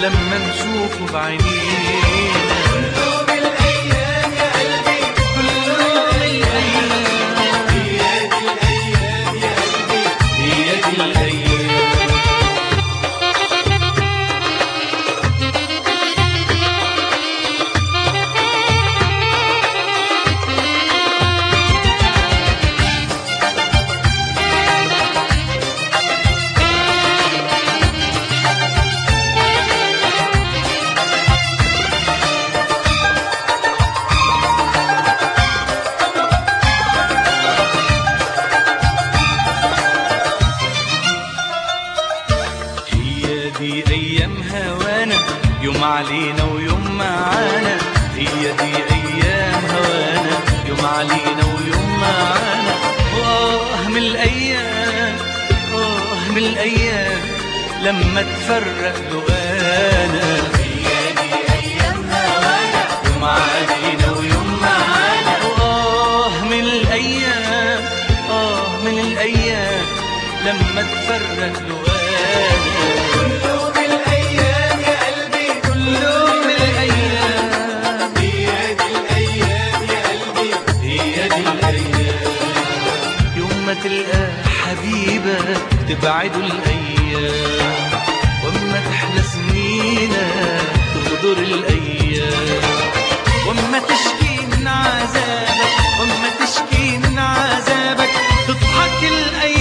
لما نشوفه بعينينا كله بالايام يا قلبي كله الأيام هي دي الايام يا قلبي هي دي الأيام هي دي أيام هوانا يوم علينا ويوم معانا هي دي أيام هوانا يوم علينا ويوم معانا وآه من الأيام آه من الأيام لما تفرق لقانا هي دي ايام هوانا يوم علينا ويوم معانا وآه من الأيام آه من الأيام لما تفرق لقانا كله بالايام يا قلبي كله من الأيام هي دي الايام يا قلبي هي دي الأيام يوم ما تلقى حبيبة تبعدوا الأيام وأما تحلى سنينا تغدر الأيام وأما تشكي من عذابك وأما تشكي من عذابك تضحك الأيام